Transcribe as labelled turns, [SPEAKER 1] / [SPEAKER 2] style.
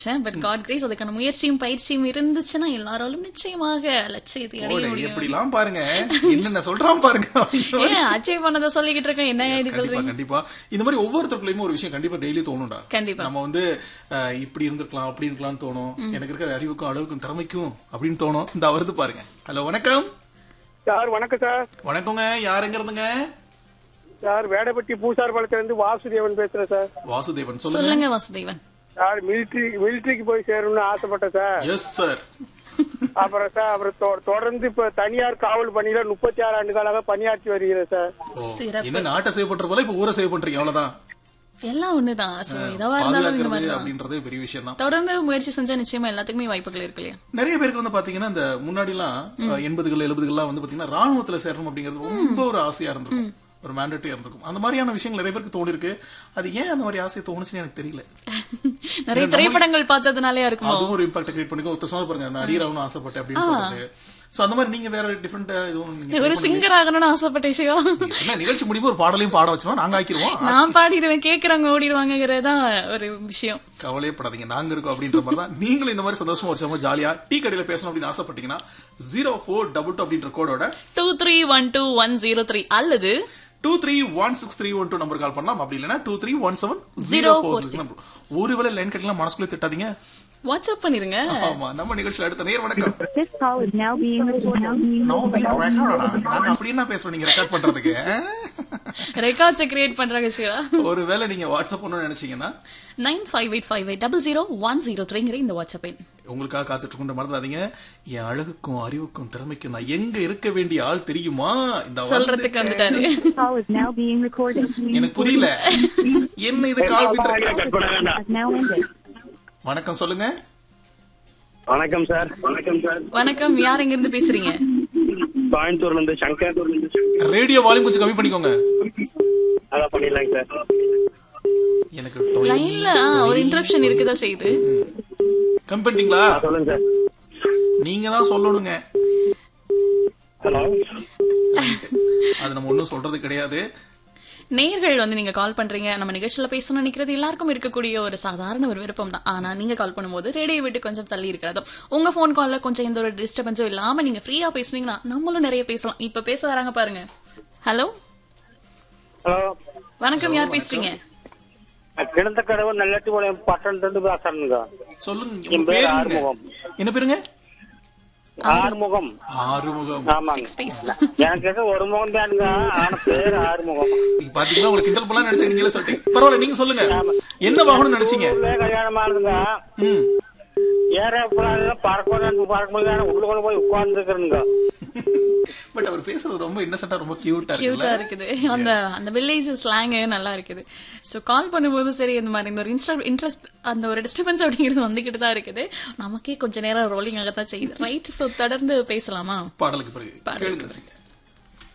[SPEAKER 1] But God grace அதுக்கான முயற்சியும் பயிற்சியும் இருந்துச்சுன்னா எல்லாராலும் நிச்சயமாக லட்சியத்தை அடைய
[SPEAKER 2] ஓடே,
[SPEAKER 1] முடியும்
[SPEAKER 2] எப்படிலாம் பாருங்க என்னென்ன சொல்றான் பாருங்க
[SPEAKER 1] ஏன் அச்சீவ் பண்ணதை சொல்லிக்கிட்டு இருக்கேன் என்ன இது
[SPEAKER 2] கண்டிப்பா
[SPEAKER 1] சொல்றீங்க
[SPEAKER 2] கண்டிப்பா இந்த மாதிரி ஒவ்வொருத்தருக்குள்ளயுமே ஒரு விஷயம் கண்டிப்பா டெய்லி தோணும்டா
[SPEAKER 1] கண்டிப்பா
[SPEAKER 2] நம்ம வந்து அஹ், இப்படி இருந்திருக்கலாம் அப்படி இருக்கலாம்னு தோணும் எனக்கு இருக்கிற அறிவுக்கும் அளவுக்கும் திறமைக்கும் அப்படின்னு தோணும் இந்த வருது பாருங்க ஹலோ வணக்கம்
[SPEAKER 3] சார் வணக்கம் சார்
[SPEAKER 2] வணக்கங்க யாருங்க இருந்துங்க
[SPEAKER 3] சார் வேடப்பட்டி பூசார் பாலத்துல இருந்து வாசுதேவன் பேசுறேன் சார்
[SPEAKER 2] வாசுதேவன் சொல்லுங்க
[SPEAKER 1] சொல்லுங்க வாசுதேவன்
[SPEAKER 3] சார் மிலிட்ரி மிலிட்ரிக்கு போய் சேரணும்னு ஆசைப்பட்டேன் சார்
[SPEAKER 2] எஸ் சார்
[SPEAKER 3] அப்புறம் சார் அப்புறம் தொ- தொடர்ந்து இப்ப தனியார் காவல் பணியில முப்பத்தி ஆறு ஆண்டு காலாக பணியாற்றி வருகிறேன் சார்
[SPEAKER 1] சிறப்பு
[SPEAKER 2] என்ன நாட்டை சேவ் பண்ற போல இப்ப ஊரை சேவ் பண்றீங்க அவ்வளவுதான்
[SPEAKER 1] எல்லாம் ஒண்ணுதான் சோ எதுவா இருந்தாலும் இந்த மாதிரி
[SPEAKER 2] பாதுகாக்கிறது
[SPEAKER 1] தான்.
[SPEAKER 2] அப்படின்றது பெரிய விஷயம் தான்
[SPEAKER 1] தொடர்ந்து முயற்சி செஞ்சா நிச்சயமா எல்லாத்துக்குமே வாய்ப்புகள் இருக்கு இல்லையா
[SPEAKER 2] நிறைய பேருக்கு வந்து பாத்தீங்கன்னா இந்த முன்னாடிலாம் எண்பதுகள் எழுபதுகள்லாம் வந்து பாத்தீங்கன்னா ராணுவத்துல சேரணும் அப்படிங்கிறது ரொம்ப ஒரு ஆசையா இருந்திருக்கும் ஒரு மேண்டேட்டரியா இருந்திருக்கும் அந்த மாதிரியான விஷயங்கள் நிறைய பேருக்கு தோணி இருக்கு அது ஏன் அந்த மாதிரி ஆசை தோணுச்சுன்னு எனக்கு தெரியல
[SPEAKER 1] நிறைய திரைப்படங்கள் பார்த்ததுனாலயா இருக்குமோ
[SPEAKER 2] அதுவும் ஒரு இம்பாக்ட் கிரியேட் பண்ணிக்கோ ஒருத்தர் சொன்னா பாருங்க நான் நடிகராகணும் ஆசைப்பட்டேன் அப்படின்னு சொல்றது சோ அந்த மாதிரி நீங்க வேற டிஃப்ரெண்ட் எதுவும் நீங்க
[SPEAKER 1] ஒரு சிங்கர் ஆகணும்னு ஆசைப்பட்ட சிவா
[SPEAKER 2] என்ன நிகழ்ச்சி முடிவு ஒரு பாடலையும் பாட வச்சோம் நாங்க ஆக்கிடுவோம்
[SPEAKER 1] நான் பாடிடுவேன் கேக்குறவங்க ஓடிடுவாங்கிறது தான் ஒரு விஷயம்
[SPEAKER 2] கவலையப்படாதீங்க நாங்க இருக்கோம் அப்படின்ற மாதிரி தான் நீங்களும் இந்த மாதிரி சந்தோஷமா ஒரு சமயம் ஜாலியா டீ கடையில பேசணும் அப்படின்னு ஆசைப்பட்டீங்கன்னா ஜீரோ ஃபோர் டபுள் டூ அப்படின்ற கோடோட
[SPEAKER 1] two three one two one zero three அல்லது
[SPEAKER 2] two three one six three one two number call பண்ணலாம் அப்படி இல்லைன்னா two three one seven
[SPEAKER 1] Zero
[SPEAKER 2] zero
[SPEAKER 1] four
[SPEAKER 2] four six ஒருவேளை லைன் கட்டலாம் மனசுக்குள்ளே திட்டாதீங்க
[SPEAKER 1] வாட்ஸ்அப் பண்ணிருங்க
[SPEAKER 2] ஆமா நம்ம நிகழ்ச்சியில் அடுத்த நேர் வணக்கம்
[SPEAKER 4] This call is now being recorded.
[SPEAKER 2] No பி ரெக்கார்டா நாங்க அப்படி என்ன பேசுறோம் நீங்க ரெக்கார்ட் பண்றதுக்கு
[SPEAKER 1] ரெக்கார்ட்ஸை கிரியேட் பண்றாங்க சிவா
[SPEAKER 2] ஒருவேளை நீங்க வாட்ஸ்அப் பண்ணணும்னு நினைச்சீங்கன்னா
[SPEAKER 1] nine five eight five eight double zero one zero த்ரீங்கிற இந்த வாட்ஸ்அப் எண்
[SPEAKER 2] உங்களுக்காக காத்துட்டு கொண்டு மறந்துடாதீங்க என் அழகுக்கும் அறிவுக்கும் திறமைக்கும் நான் எங்க இருக்க வேண்டிய ஆள் தெரியுமா இந்த
[SPEAKER 1] சொல்றதுக்கு வந்துட்டாரு
[SPEAKER 4] This call is now being recorded.
[SPEAKER 2] எனக்கு புரியல என்ன இது கால் பண்ற
[SPEAKER 4] Has now ended.
[SPEAKER 2] வணக்கம் சொல்லுங்க
[SPEAKER 3] வணக்கம் சார் வணக்கம் சார்
[SPEAKER 1] வணக்கம் யார் எங்க இருந்து பேசுறீங்க
[SPEAKER 3] கோயம்புத்தூர்ல இருந்து சங்கர்
[SPEAKER 2] ரேடியோ வால்யூம் கொஞ்சம் கம்மி பண்ணிக்கோங்க
[SPEAKER 3] அதான் பண்ணிடலாங்க சார்
[SPEAKER 2] எனக்கு
[SPEAKER 1] லைன்ல ஒரு இன்டரப்ஷன் இருக்குதா செய்யுது
[SPEAKER 2] கம்மி பண்ணிட்டீங்களா
[SPEAKER 3] சொல்லுங்க சார்
[SPEAKER 2] நீங்க தான் சொல்லணுங்க
[SPEAKER 3] ஹலோ
[SPEAKER 2] அது நம்ம ஒண்ணும் சொல்றது கிடையாது
[SPEAKER 1] நேர்கள் வந்து நீங்க கால் பண்றீங்க நம்ம நிகழ்ச்சியில பேசணும்னு நினைக்கிறது எல்லாருக்கும் இருக்கக்கூடிய ஒரு சாதாரண ஒரு விருப்பம் தான் ஆனா நீங்க கால் பண்ணும்போது ரேடியோ விட்டு கொஞ்சம் தள்ளி இருக்கிறதும் உங்க ஃபோன் கால்ல கொஞ்சம் எந்த ஒரு டிஸ்டர்பன்ஸும் இல்லாம நீங்க ஃப்ரீயா பேசுனீங்கன்னா நம்மளும் நிறைய பேசலாம் இப்ப பேச வராங்க பாருங்க ஹலோ
[SPEAKER 3] ஹலோ
[SPEAKER 1] வணக்கம் யார் பேசுறீங்க
[SPEAKER 3] கிடந்த கடவுள் நல்லட்டி பட்டணத்துல இருந்து பேசுறேங்க
[SPEAKER 2] சொல்லுங்க
[SPEAKER 3] என்
[SPEAKER 2] உங்க
[SPEAKER 3] பேர்
[SPEAKER 2] பேருங்க
[SPEAKER 3] ஆறுமுகம்.
[SPEAKER 2] என்ன பேருங்க
[SPEAKER 3] ஆறுமுகம்
[SPEAKER 2] ஆறுமுகம்
[SPEAKER 3] ஆமாங்க
[SPEAKER 1] சிக்ஸ் பேஸ்
[SPEAKER 3] எனக்கு இருக்க ஒரு முகம் தானுங்க ஆனா பேர் ஆறுமுகம்
[SPEAKER 2] நீங்க பாத்தீங்களா உங்களுக்கு கிண்டல் பண்ணலாம் நினைச்சேன் நீங்களே சொல்லிட்டீங்க பரவாயில்ல நீங்க சொல்லுங்க என்ன வாங்கணும்னு நினைச்சீங்க
[SPEAKER 3] ஊர்லயே கல்யாணம் ஆனதுங்க
[SPEAKER 2] ம்
[SPEAKER 3] ஏற பறக்கணும் பறக்க முடியல உள்ளுக்குள்ள போய் உட்கார்ந்துருக்குறேங்க
[SPEAKER 2] பட் அவர் பேசுறது ரொம்ப இன்னசென்ட்டா ரொம்ப கியூட்டா
[SPEAKER 1] கியூட்டா
[SPEAKER 2] இருக்குல்ல
[SPEAKER 1] இருக்குது அந்த அந்த வில்லேஜ் ஸ்லாங் நல்லா இருக்குது ஸோ கால் பண்ணும்போது சரி இந்த மாதிரி இந்த ஒரு இன்ஸ்டா இன்ட்ரெஸ்ட் அந்த ஒரு டிஸ்டர்பன்ஸ் அப்படிங்கிறது வந்துகிட்டு தான் இருக்குது நமக்கே கொஞ்ச நேரம் ரோலிங் ஆகத்தான் செய்யுது ரைட் ஸோ தொடர்ந்து பேசலாமா
[SPEAKER 2] பாடலுக்கு பிறகு கேளுங்க